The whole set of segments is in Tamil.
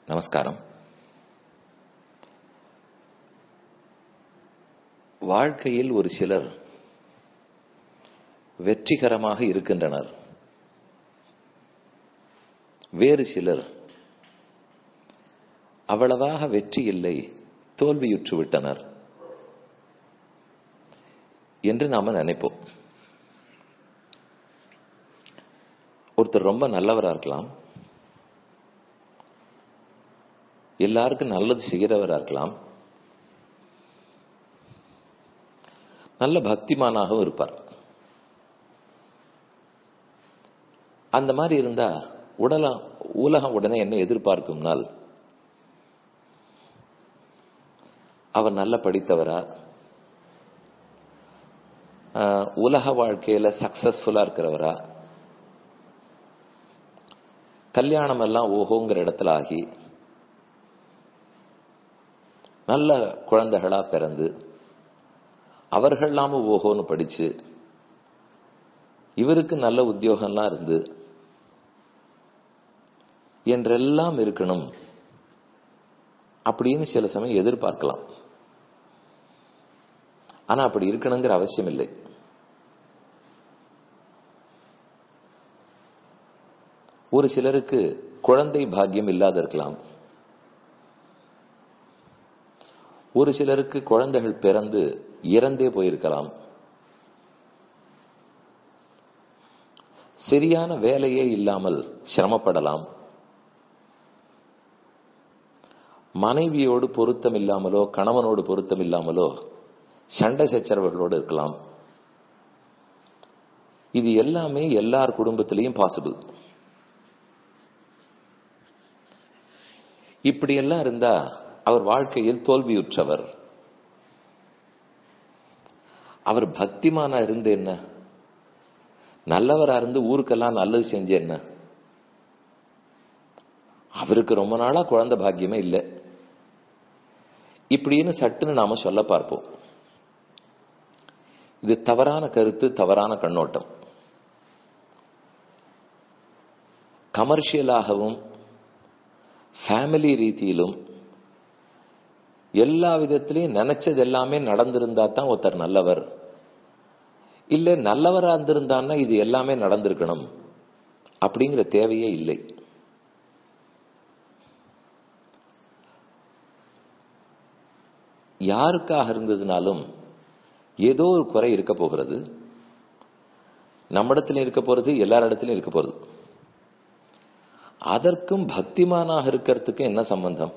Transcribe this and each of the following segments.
நமஸ்காரம் வாழ்க்கையில் ஒரு சிலர் வெற்றிகரமாக இருக்கின்றனர் வேறு சிலர் அவ்வளவாக வெற்றி இல்லை தோல்வியுற்று விட்டனர் என்று நாம நினைப்போம் ஒருத்தர் ரொம்ப நல்லவரா இருக்கலாம் எல்லாருக்கும் நல்லது செய்கிறவரா இருக்கலாம் நல்ல பக்திமானாகவும் இருப்பார் அந்த மாதிரி இருந்தா உடல உலகம் உடனே என்ன எதிர்பார்க்கும்னால் அவர் நல்ல படித்தவரா உலக வாழ்க்கையில சக்சஸ்ஃபுல்லா இருக்கிறவரா கல்யாணம் எல்லாம் ஓஹோங்கிற இடத்துல ஆகி நல்ல குழந்தைகளா பிறந்து அவர்கள்லாம ஓஹோன்னு படிச்சு இவருக்கு நல்ல உத்தியோகம்லாம் இருந்து என்றெல்லாம் இருக்கணும் அப்படின்னு சில சமயம் எதிர்பார்க்கலாம் ஆனா அப்படி இருக்கணுங்கிற அவசியம் இல்லை ஒரு சிலருக்கு குழந்தை பாக்கியம் இல்லாத இருக்கலாம் ஒரு சிலருக்கு குழந்தைகள் பிறந்து இறந்தே போயிருக்கலாம் சரியான வேலையே இல்லாமல் சிரமப்படலாம் மனைவியோடு பொருத்தம் இல்லாமலோ கணவனோடு பொருத்தம் இல்லாமலோ சண்டை சச்சரவுகளோடு இருக்கலாம் இது எல்லாமே எல்லார் குடும்பத்திலையும் பாசிபிள் இப்படியெல்லாம் இருந்தா அவர் வாழ்க்கையில் தோல்வியுற்றவர் அவர் பக்திமானா இருந்து என்ன நல்லவரா இருந்து ஊருக்கெல்லாம் நல்லது செஞ்ச என்ன அவருக்கு ரொம்ப நாளா குழந்தை பாக்கியமே இல்லை இப்படின்னு சட்டுன்னு நாம சொல்ல பார்ப்போம் இது தவறான கருத்து தவறான கண்ணோட்டம் கமர்ஷியலாகவும் ஃபேமிலி ரீதியிலும் எல்லா விதத்திலையும் நினைச்சது எல்லாமே நடந்திருந்தா தான் ஒருத்தர் நல்லவர் இல்ல நல்லவரா இருந்திருந்தான்னா இது எல்லாமே நடந்திருக்கணும் அப்படிங்கிற தேவையே இல்லை யாருக்காக இருந்ததுனாலும் ஏதோ ஒரு குறை இருக்க போகிறது நம்மிடத்திலும் இருக்க போறது எல்லார் இடத்திலும் இருக்க போறது அதற்கும் பக்திமானாக இருக்கிறதுக்கும் என்ன சம்பந்தம்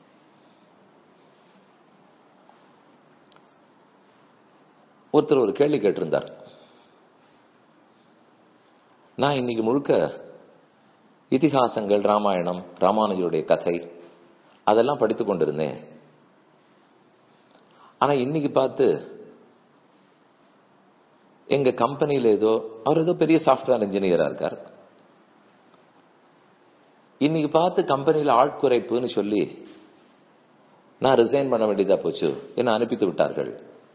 ஒருத்தர் ஒரு கேள்வி கேட்டிருந்தார் நான் இன்னைக்கு முழுக்க இதிகாசங்கள் ராமாயணம் ராமானுஜருடைய கதை அதெல்லாம் படித்துக் கொண்டிருந்தேன் ஆனா இன்னைக்கு பார்த்து எங்க கம்பெனியில ஏதோ அவர் ஏதோ பெரிய சாஃப்ட்வேர் இன்ஜினியரா இருக்கார் இன்னைக்கு பார்த்து கம்பெனியில ஆட்குறைப்புன்னு சொல்லி நான் ரிசைன் பண்ண வேண்டியதா போச்சு என்ன அனுப்பித்து விட்டார்கள்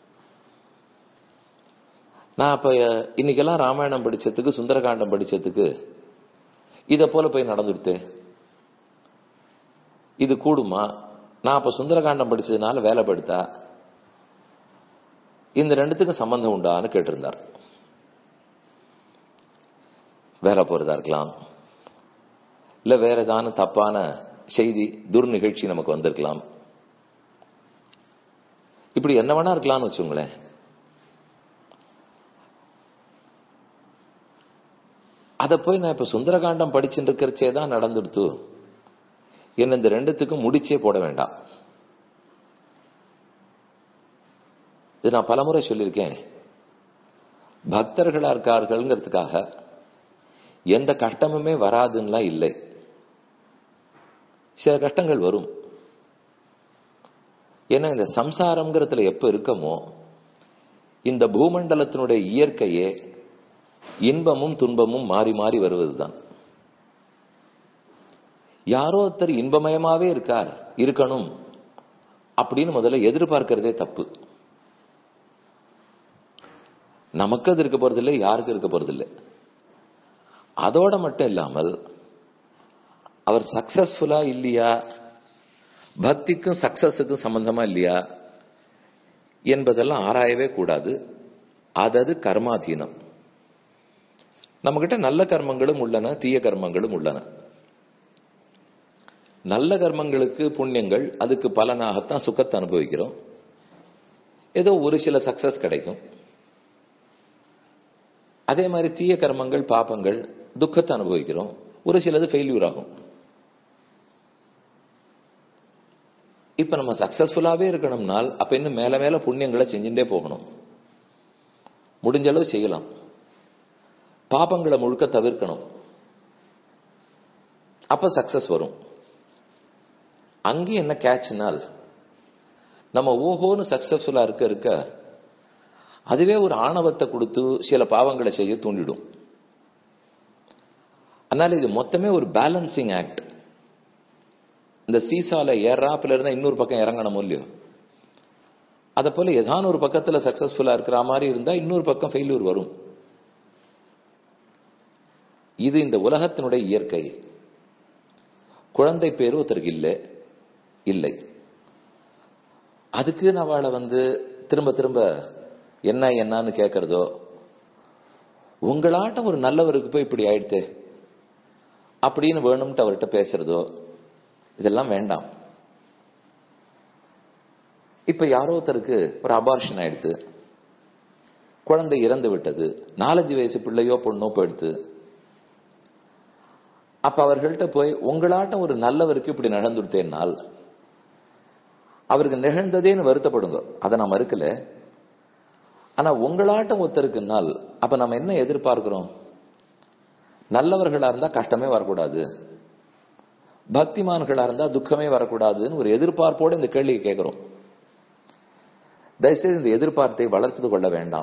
நான் அப்ப இன்னைக்கெல்லாம் ராமாயணம் படிச்சதுக்கு சுந்தரகாண்டம் படிச்சதுக்கு இத போல போய் நடந்துடுத்து இது கூடுமா நான் அப்ப சுந்தரகாண்டம் படிச்சதுனால வேலை படுத்தா இந்த ரெண்டுத்துக்கும் சம்பந்தம் உண்டான்னு கேட்டிருந்தார் வேலை போறதா இருக்கலாம் இல்ல வேற ஏதான தப்பான செய்தி துர் நிகழ்ச்சி நமக்கு வந்திருக்கலாம் இப்படி என்ன வேணா இருக்கலாம்னு வச்சுங்களேன் அதை போய் நான் இப்ப சுந்தரகாண்டம் படிச்சுட்டு இருக்கிறச்சே தான் நடந்துடுத்து என்ன இந்த ரெண்டுத்துக்கும் முடிச்சே போட வேண்டாம் இது நான் பலமுறை சொல்லியிருக்கேன் பக்தர்களா இருக்கார்கள்ங்கிறதுக்காக எந்த கஷ்டமுமே வராதுன்னா இல்லை சில கஷ்டங்கள் வரும் ஏன்னா இந்த சம்சாரம்ங்கிறதுல எப்ப இருக்கமோ இந்த பூமண்டலத்தினுடைய இயற்கையே இன்பமும் துன்பமும் மாறி மாறி வருவதுதான் யாரோ ஒருத்தர் இன்பமயமாவே இருக்கார் இருக்கணும் அப்படின்னு முதல்ல எதிர்பார்க்கிறதே தப்பு நமக்கு அது இருக்க போறதில்லை யாருக்கு இருக்க போறதில்லை அதோட மட்டும் இல்லாமல் அவர் சக்சஸ்ஃபுல்லா இல்லையா பக்திக்கும் சக்சஸுக்கும் சம்பந்தமா இல்லையா என்பதெல்லாம் ஆராயவே கூடாது அதது கர்மாதீனம் நம்மகிட்ட நல்ல கர்மங்களும் உள்ளன தீய கர்மங்களும் உள்ளன நல்ல கர்மங்களுக்கு புண்ணியங்கள் அதுக்கு பலனாகத்தான் சுகத்தை அனுபவிக்கிறோம் ஏதோ ஒரு சில சக்சஸ் கிடைக்கும் அதே மாதிரி தீய கர்மங்கள் பாப்பங்கள் துக்கத்தை அனுபவிக்கிறோம் ஒரு சிலது ஃபெயில்யூர் ஆகும் இப்ப நம்ம சக்சஸ்ஃபுல்லாவே இருக்கணும்னால் அப்ப இன்னும் மேல மேல புண்ணியங்களை செஞ்சுட்டே போகணும் முடிஞ்ச அளவு செய்யலாம் பாபங்களை முழுக்க தவிர்க்கணும் அப்ப சக்சஸ் வரும் அங்கே என்ன கேட்ச்னால் நம்ம ஓஹோன்னு சக்சஸ்ஃபுல்லா இருக்க இருக்க அதுவே ஒரு ஆணவத்தை கொடுத்து சில பாவங்களை செய்ய தூண்டிடும் அதனால இது மொத்தமே ஒரு பேலன்சிங் ஆக்ட் இந்த சீசால ஏறாப்புல இருந்தா இன்னொரு பக்கம் இறங்கணும் இல்லையோ அதை போல ஏதான ஒரு பக்கத்துல சக்சஸ்ஃபுல்லா இருக்கிற மாதிரி இருந்தா இன்னொரு பக்கம் ஃபெயிலியர் வரும் இது இந்த உலகத்தினுடைய இயற்கை குழந்தை பேரு ஒருத்தருக்கு இல்லை இல்லை அதுக்கு அவளை வந்து திரும்ப திரும்ப என்ன என்னன்னு கேட்கறதோ உங்களாட்ட ஒரு நல்லவருக்கு போய் இப்படி ஆயிடுத்தே அப்படின்னு வேணும்ட்டு அவர்கிட்ட பேசுறதோ இதெல்லாம் வேண்டாம் இப்ப யாரோ ஒருத்தருக்கு ஒரு அபார்ஷன் ஆயிடுத்து குழந்தை இறந்து விட்டது நாலஞ்சு வயசு பிள்ளையோ பொண்ணோ போயிடுத்து அப்ப அவர்கள்ட்ட போய் உங்களாட்டம் ஒரு நல்லவருக்கு இப்படி நடந்துடுத்தேனால் அவருக்கு நிகழ்ந்ததேன்னு வருத்தப்படுங்க அதை நான் மறுக்கல ஆனா உங்களாட்டம் ஒருத்தருக்குனால் அப்ப நம்ம என்ன எதிர்பார்க்கிறோம் நல்லவர்களா இருந்தா கஷ்டமே வரக்கூடாது பக்திமான்களா இருந்தா துக்கமே வரக்கூடாதுன்னு ஒரு எதிர்பார்ப்போடு இந்த கேள்வியை கேட்கிறோம் தயவுசெய்து இந்த எதிர்பார்ப்பை வளர்த்து கொள்ள வேண்டாம்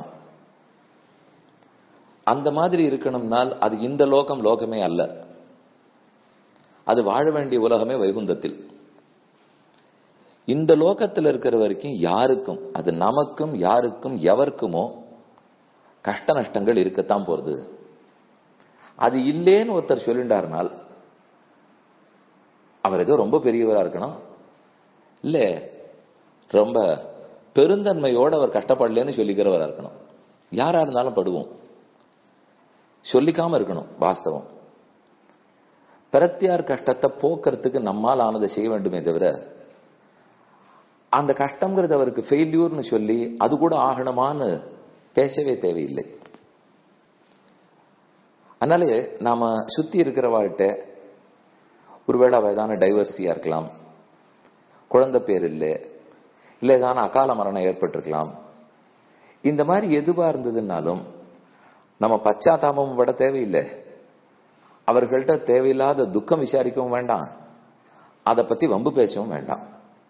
அந்த மாதிரி இருக்கணும்னால் அது இந்த லோகம் லோகமே அல்ல அது வாழ வேண்டிய உலகமே வைகுந்தத்தில் இந்த லோகத்தில் இருக்கிற வரைக்கும் யாருக்கும் அது நமக்கும் யாருக்கும் எவருக்குமோ கஷ்ட நஷ்டங்கள் இருக்கத்தான் போறது அது இல்லேன்னு ஒருத்தர் சொல்லிண்டாருனால் அவர் ஏதோ ரொம்ப பெரியவரா இருக்கணும் இல்ல ரொம்ப பெருந்தன்மையோட அவர் கஷ்டப்படலன்னு சொல்லிக்கிறவரா இருக்கணும் யாரா இருந்தாலும் படுவோம் சொல்லிக்காம இருக்கணும் வாஸ்தவம் பிரத்தியார் கஷ்டத்தை போக்குறதுக்கு நம்மால் ஆனதை செய்ய வேண்டுமே தவிர அந்த கஷ்டம்ங்கிறது அவருக்கு ஃபெயில்யூர்னு சொல்லி அது கூட ஆகணுமான்னு பேசவே தேவையில்லை அதனால நாம சுத்தி இருக்கிறவாழ்கிட்ட ஒருவேளை அவ ஏதான டைவர்சியா இருக்கலாம் குழந்தை பேர் இல்லை இல்லை ஏதான அகால மரணம் ஏற்பட்டிருக்கலாம் இந்த மாதிரி எதுவா இருந்ததுன்னாலும் நம்ம பச்சாத்தாபமும் விட தேவையில்லை அவர்கள்ட்ட தேவையில்லாத துக்கம் விசாரிக்கவும் வேண்டாம் அதை பத்தி வம்பு பேசவும் வேண்டாம்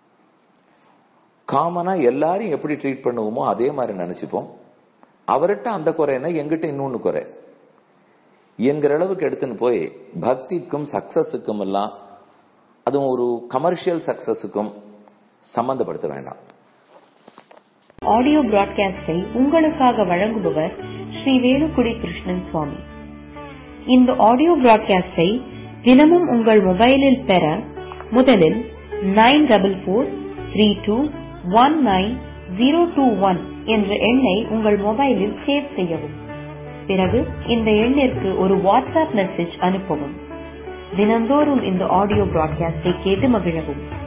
காமனா எல்லாரையும் எப்படி ட்ரீட் பண்ணுவோமோ அதே மாதிரி நினைச்சுப்போம் அவர்கிட்ட அந்த குறைன்னா எங்கிட்ட இன்னொன்னு குறை என்கிற அளவுக்கு எடுத்துன்னு போய் பக்திக்கும் சக்சஸுக்கும் எல்லாம் அதுவும் ஒரு கமர்ஷியல் சக்சஸுக்கும் சம்பந்தப்படுத்த வேண்டாம் ஆடியோ பிராட்காஸ்டை உங்களுக்காக வழங்குபவர் ஸ்ரீ வேலுக்குடி கிருஷ்ணன் சுவாமி இந்த ஆடியோ பிராட்காஸ்டை தினமும் உங்கள் மொபைலில் பெற முதலில் nine double four three two one nine zero two one என்ற எண்ணை உங்கள் மொபைலில் சேவ் செய்யவும் பிறகு இந்த எண்ணிற்கு ஒரு வாட்ஸ்அப் மெசேஜ் அனுப்பவும் தினந்தோறும் இந்த ஆடியோ பிராட்காஸ்டை கேட்டு மகிழவும்